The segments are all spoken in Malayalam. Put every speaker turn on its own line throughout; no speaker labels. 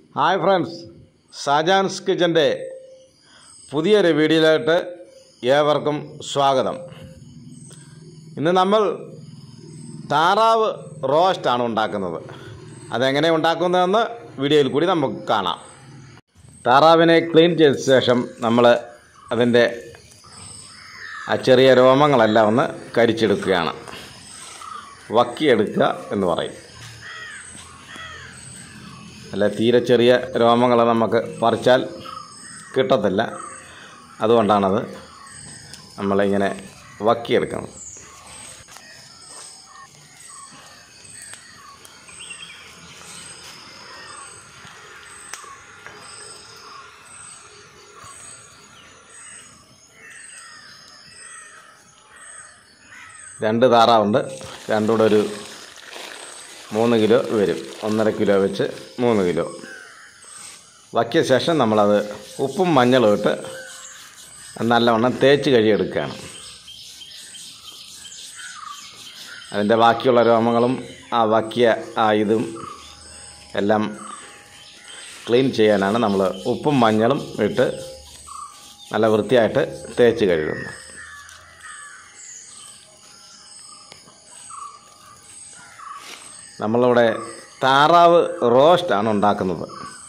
ഹായ് ഫ്രണ്ട്സ് ഷാജാൻസ് കിച്ചൻ്റെ പുതിയൊരു വീഡിയോയിലോട്ട് ഏവർക്കും സ്വാഗതം ഇന്ന് നമ്മൾ താറാവ് റോസ്റ്റാണ് ഉണ്ടാക്കുന്നത് അതെങ്ങനെ ഉണ്ടാക്കുന്നതെന്ന് വീഡിയോയിൽ കൂടി നമുക്ക് കാണാം താറാവിനെ ക്ലീൻ ചെയ്ത ശേഷം നമ്മൾ അതിൻ്റെ ആ ചെറിയ രോമങ്ങളെല്ലാം ഒന്ന് കരിച്ചെടുക്കുകയാണ് വക്കിയെടുക്കുക എന്ന് പറയും അല്ല തീരെ ചെറിയ രോമങ്ങൾ നമുക്ക് പറിച്ചാൽ കിട്ടത്തില്ല അതുകൊണ്ടാണത് നമ്മളിങ്ങനെ വക്കിയെടുക്കുന്നത് രണ്ട് താറാവുണ്ട് രണ്ടും കൂടെ ഒരു മൂന്ന് കിലോ വരും ഒന്നര കിലോ വെച്ച് മൂന്ന് കിലോ വക്കിയ ശേഷം നമ്മളത് ഉപ്പും മഞ്ഞളും ഇട്ട് നല്ലവണ്ണം തേച്ച് കഴുകിയെടുക്കുകയാണ് അതിൻ്റെ ബാക്കിയുള്ള രോമങ്ങളും ആ വക്കിയ ആ ഇതും എല്ലാം ക്ലീൻ ചെയ്യാനാണ് നമ്മൾ ഉപ്പും മഞ്ഞളും ഇട്ട് നല്ല വൃത്തിയായിട്ട് തേച്ച് കഴുകുന്നത് നമ്മളിവിടെ താറാവ് റോസ്റ്റാണ് ഉണ്ടാക്കുന്നത്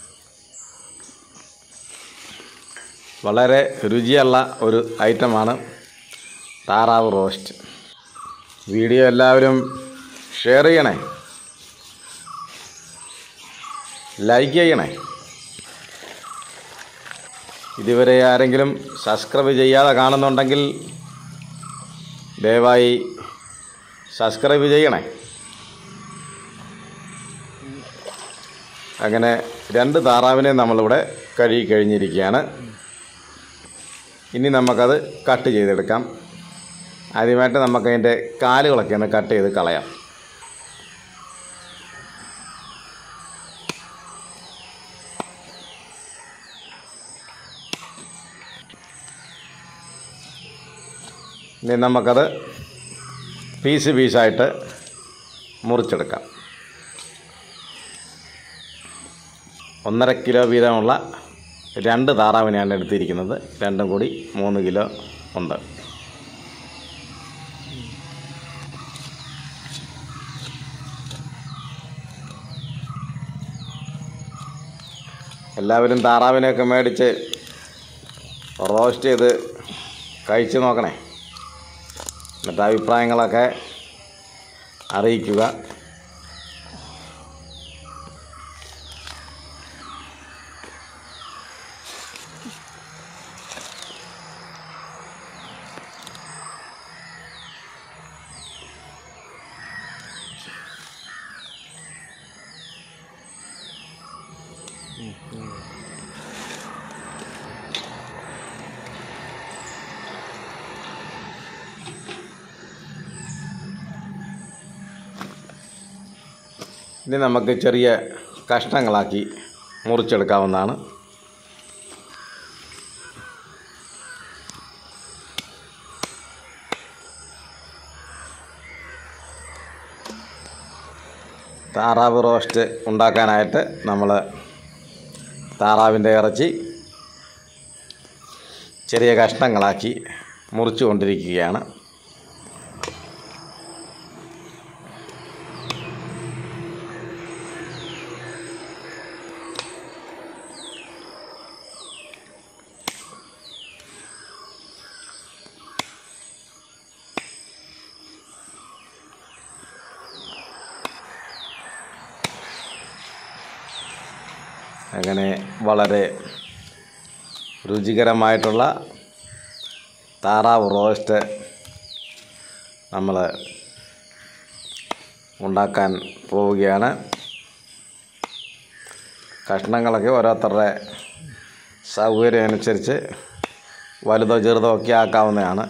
വളരെ രുചിയുള്ള ഒരു ഐറ്റമാണ് താറാവ് റോസ്റ്റ് വീഡിയോ എല്ലാവരും ഷെയർ ചെയ്യണേ ലൈക്ക് ചെയ്യണേ ഇതുവരെ ആരെങ്കിലും സബ്സ്ക്രൈബ് ചെയ്യാതെ കാണുന്നുണ്ടെങ്കിൽ ദയവായി സബ്സ്ക്രൈബ് ചെയ്യണേ അങ്ങനെ രണ്ട് താറാവിനെ നമ്മളിവിടെ കഴുകി കഴിഞ്ഞിരിക്കുകയാണ് ഇനി നമുക്കത് കട്ട് ചെയ്തെടുക്കാം ആദ്യമായിട്ട് നമുക്കതിൻ്റെ കാലുകളൊക്കെ ഒന്ന് കട്ട് ചെയ്ത് കളയാം ഇനി നമുക്കത് പീസ് പീസായിട്ട് മുറിച്ചെടുക്കാം ഒന്നര കിലോ വീതമുള്ള രണ്ട് താറാവിനെയാണ് എടുത്തിരിക്കുന്നത് രണ്ടും കൂടി മൂന്ന് കിലോ ഉണ്ട് എല്ലാവരും താറാവിനെയൊക്കെ മേടിച്ച് റോസ്റ്റ് ചെയ്ത് കഴിച്ച് നോക്കണേ എന്നിട്ട് അഭിപ്രായങ്ങളൊക്കെ അറിയിക്കുക ഇനി നമുക്ക് ചെറിയ കഷ്ണങ്ങളാക്കി മുറിച്ചെടുക്കാവുന്നതാണ് താറാവ് റോസ്റ്റ് ഉണ്ടാക്കാനായിട്ട് നമ്മൾ താറാവിൻ്റെ ഇറച്ചി ചെറിയ കഷ്ണങ്ങളാക്കി മുറിച്ചു കൊണ്ടിരിക്കുകയാണ് അങ്ങനെ വളരെ രുചികരമായിട്ടുള്ള താറാവ് റോസ്റ്റ് നമ്മൾ ഉണ്ടാക്കാൻ പോവുകയാണ് കഷ്ണങ്ങളൊക്കെ ഓരോരുത്തരുടെ സൗകര്യം അനുസരിച്ച് വലുതോ ചെറുതോ ഒക്കെ ആക്കാവുന്നതാണ്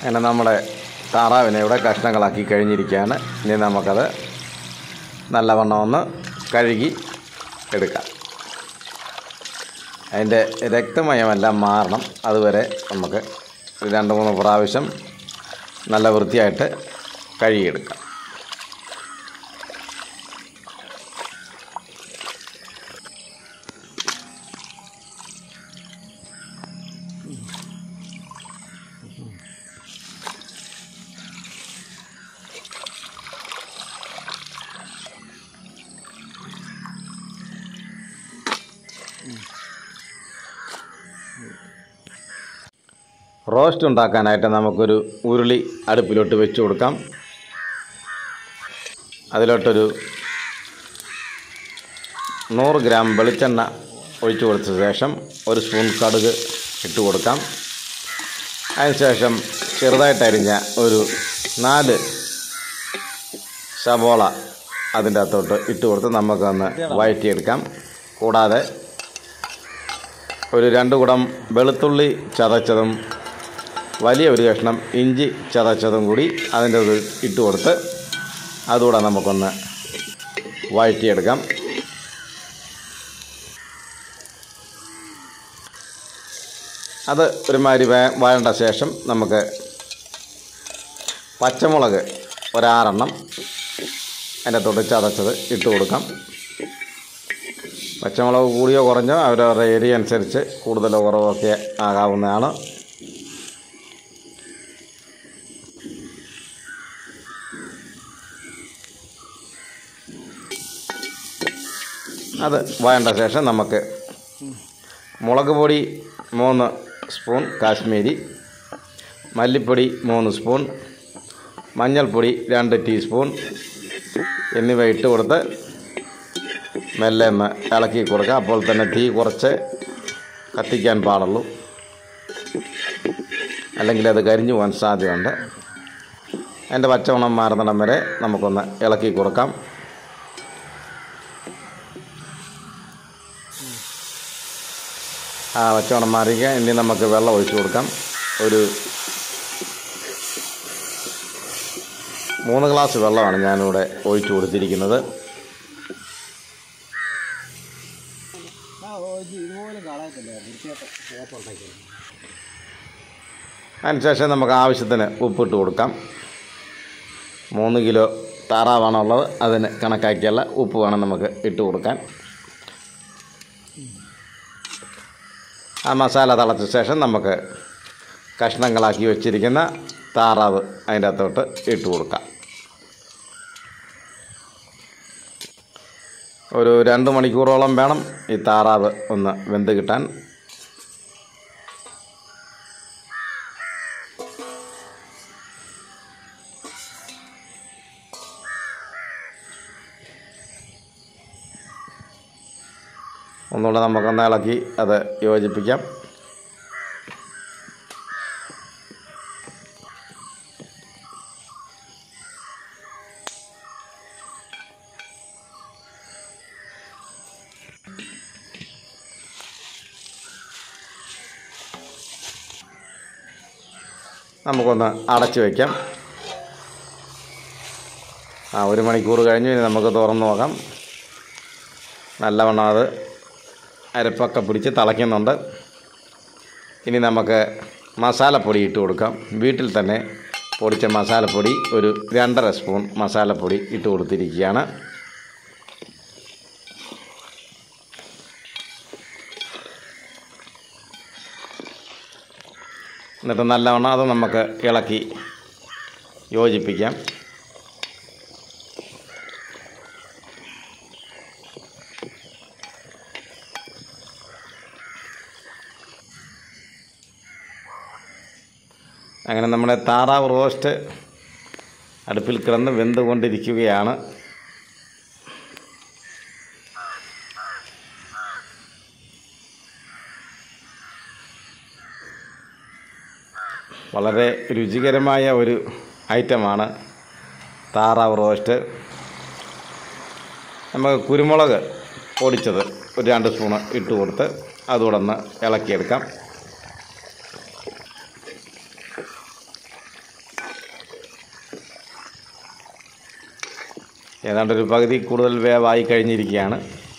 അങ്ങനെ നമ്മുടെ താറാവിനെ ഇവിടെ കഷ്ണങ്ങളാക്കി കഴിഞ്ഞിരിക്കുകയാണ് ഇനി നമുക്കത് നല്ലവണ്ണം ഒന്ന് കഴുകി എടുക്കാം അതിൻ്റെ രക്തമയമെല്ലാം മാറണം അതുവരെ നമുക്ക് ഒരു രണ്ട് മൂന്ന് പ്രാവശ്യം നല്ല വൃത്തിയായിട്ട് കഴുകിയെടുക്കാം റോസ്റ്റ് ഉണ്ടാക്കാനായിട്ട് നമുക്കൊരു ഉരുളി അടുപ്പിലോട്ട് വെച്ച് കൊടുക്കാം അതിലോട്ടൊരു നൂറ് ഗ്രാം വെളിച്ചെണ്ണ ഒഴിച്ചു കൊടുത്ത ശേഷം ഒരു സ്പൂൺ കടുക് ഇട്ട് കൊടുക്കാം അതിനുശേഷം ചെറുതായിട്ട് അരിഞ്ഞ ഒരു നാല് സബോള അതിൻ്റെ അകത്തോട്ട് ഇട്ട് കൊടുത്ത് നമുക്കൊന്ന് വഴറ്റിയെടുക്കാം കൂടാതെ ഒരു രണ്ട് കുടം വെളുത്തുള്ളി ചതച്ചതും വലിയ ഒരു കഷ്ണം ഇഞ്ചി ചതച്ചതും കൂടി അതിൻ്റെ ഇത് ഇട്ട് കൊടുത്ത് അതുകൂടെ നമുക്കൊന്ന് വഴറ്റിയെടുക്കാം അത് ഒരുമാതിരി വേ വഴണ്ട ശേഷം നമുക്ക് പച്ചമുളക് ഒരാറെണ്ണം അതിൻ്റെ തൊട്ട് ചതച്ചത് ഇട്ട് കൊടുക്കാം പച്ചമുളക് കൂടിയോ കുറഞ്ഞോ അവരവരുടെ എരി അനുസരിച്ച് കൂടുതലോ കുറവോ ഒക്കെ ആകാവുന്നതാണ് അത് വേണ്ട ശേഷം നമുക്ക് മുളക് പൊടി മൂന്ന് സ്പൂൺ കാശ്മീരി മല്ലിപ്പൊടി മൂന്ന് സ്പൂൺ മഞ്ഞൾപ്പൊടി രണ്ട് ടീസ്പൂൺ എന്നിവ ഇട്ട് കൊടുത്ത് മെല്ലെ ഒന്ന് ഇളക്കി കൊടുക്കുക അപ്പോൾ തന്നെ തീ കുറച്ച് കത്തിക്കാൻ പാടുള്ളൂ അല്ലെങ്കിൽ അത് കരിഞ്ഞു പോകാൻ സാധ്യതയുണ്ട് അതിൻ്റെ പച്ചമണം മാറുന്നിടം വരെ നമുക്കൊന്ന് ഇളക്കി കൊടുക്കാം ആ പച്ചമണം മാറിക്കുക ഇനി നമുക്ക് വെള്ളം ഒഴിച്ചു കൊടുക്കാം ഒരു മൂന്ന് ഗ്ലാസ് വെള്ളമാണ് ഞാനിവിടെ ഒഴിച്ചു കൊടുത്തിരിക്കുന്നത് അതിനുശേഷം നമുക്ക് ആവശ്യത്തിന് ഉപ്പിട്ട് കൊടുക്കാം മൂന്ന് കിലോ താറാവാണ് ഉള്ളത് അതിന് കണക്കാക്കിയുള്ള ഉപ്പ് വേണം നമുക്ക് ഇട്ട് കൊടുക്കാൻ ആ മസാല തിളച്ച ശേഷം നമുക്ക് കഷ്ണങ്ങളാക്കി വെച്ചിരിക്കുന്ന താറാവ് അതിൻ്റെ അകത്തോട്ട് ഇട്ട് കൊടുക്കാം ഒരു രണ്ട് മണിക്കൂറോളം വേണം ഈ താറാവ് ഒന്ന് വെന്ത് കിട്ടാൻ ഒന്നുകൂടെ നമുക്കൊന്ന് ഇളക്കി അത് യോജിപ്പിക്കാം നമുക്കൊന്ന് അടച്ചു വയ്ക്കാം ആ ഒരു മണിക്കൂർ കഴിഞ്ഞ് ഇനി നമുക്ക് തുറന്ന് നോക്കാം നല്ലവണ്ണം അത് അരപ്പൊക്കെ പിടിച്ച് തിളയ്ക്കുന്നുണ്ട് ഇനി നമുക്ക് മസാലപ്പൊടി ഇട്ട് കൊടുക്കാം വീട്ടിൽ തന്നെ പൊടിച്ച മസാലപ്പൊടി ഒരു രണ്ടര സ്പൂൺ മസാലപ്പൊടി ഇട്ട് കൊടുത്തിരിക്കുകയാണ് എന്നിട്ട് നല്ലവണ്ണം അത് നമുക്ക് ഇളക്കി യോജിപ്പിക്കാം അങ്ങനെ നമ്മുടെ താറാവ് റോസ്റ്റ് അടുപ്പിൽ കിടന്ന് വെന്തുകൊണ്ടിരിക്കുകയാണ് വളരെ രുചികരമായ ഒരു ഐറ്റമാണ് താറാവ് റോസ്റ്റ് നമുക്ക് കുരുമുളക് പൊടിച്ചത് ഒരു രണ്ട് സ്പൂണ് ഇട്ട് കൊടുത്ത് അതുകൂടെ ഒന്ന് ഇളക്കിയെടുക്കാം ഏതാണ്ട് ഒരു പകുതി കൂടുതൽ വേവായി കഴിഞ്ഞിരിക്കുകയാണ്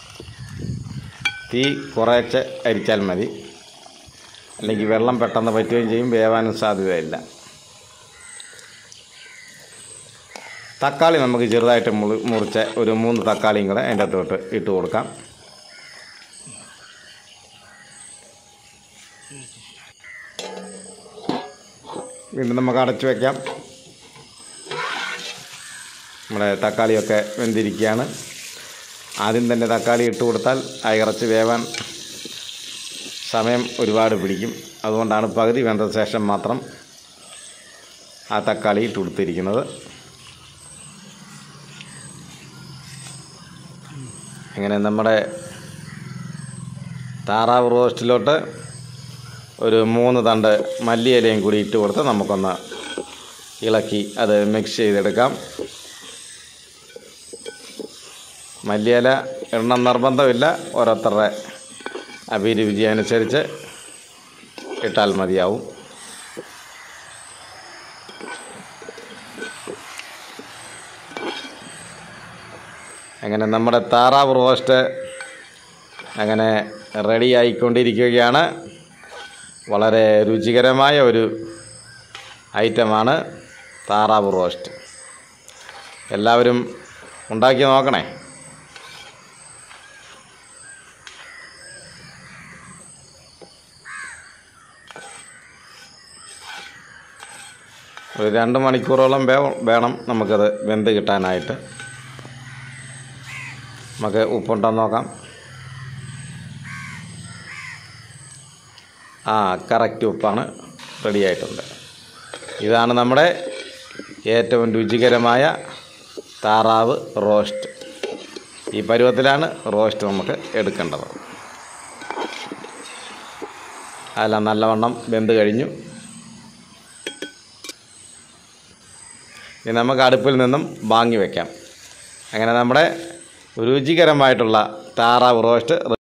തീ കുറച്ച് അരിച്ചാൽ മതി അല്ലെങ്കിൽ വെള്ളം പെട്ടെന്ന് പറ്റുകയും ചെയ്യും വേവാനും സാധ്യതയില്ല തക്കാളി നമുക്ക് ചെറുതായിട്ട് മുറി മുറിച്ച ഒരു മൂന്ന് തക്കാളിയും കൂടെ അതിൻ്റെ അകത്തോട്ട് ഇട്ട് കൊടുക്കാം വീണ്ടും നമുക്ക് അടച്ചു വയ്ക്കാം നമ്മുടെ തക്കാളിയൊക്കെ വെന്തിരിക്കുകയാണ് ആദ്യം തന്നെ തക്കാളി ഇട്ട് കൊടുത്താൽ ആ ഇറച്ചി വേവാൻ സമയം ഒരുപാട് പിടിക്കും അതുകൊണ്ടാണ് പകുതി വെന്ത ശേഷം മാത്രം ആ തക്കാളി ഇട്ട് കൊടുത്തിരിക്കുന്നത് അങ്ങനെ നമ്മുടെ താറാവ് റോസ്റ്റിലോട്ട് ഒരു മൂന്ന് തണ്ട് മല്ലിയിലയും കൂടി ഇട്ട് കൊടുത്ത് നമുക്കൊന്ന് ഇളക്കി അത് മിക്സ് ചെയ്തെടുക്കാം മല്ലിയില എണ്ണം നിർബന്ധമില്ല ഓരോരുത്തരുടെ അഭിരുചി അനുസരിച്ച് ഇട്ടാൽ മതിയാവും അങ്ങനെ നമ്മുടെ താറാവ് റോസ്റ്റ് അങ്ങനെ റെഡി ആയിക്കൊണ്ടിരിക്കുകയാണ് വളരെ രുചികരമായ ഒരു ഐറ്റമാണ് താറാവ് റോസ്റ്റ് എല്ലാവരും ഉണ്ടാക്കി നോക്കണേ ഒരു രണ്ട് മണിക്കൂറോളം വേ വേണം നമുക്കത് വെന്ത് കിട്ടാനായിട്ട് നമുക്ക് ഉപ്പുണ്ടോ നോക്കാം ആ കറക്റ്റ് ഉപ്പാണ് റെഡി ആയിട്ടുണ്ട് ഇതാണ് നമ്മുടെ ഏറ്റവും രുചികരമായ താറാവ് റോസ്റ്റ് ഈ പരുവത്തിലാണ് റോസ്റ്റ് നമുക്ക് എടുക്കേണ്ടത് അതെല്ലാം നല്ലവണ്ണം വെന്ത് കഴിഞ്ഞു ഇനി നമുക്ക് അടുപ്പിൽ നിന്നും വാങ്ങി വയ്ക്കാം അങ്ങനെ നമ്മുടെ രുചികരമായിട്ടുള്ള താറാവ് റോസ്റ്റ്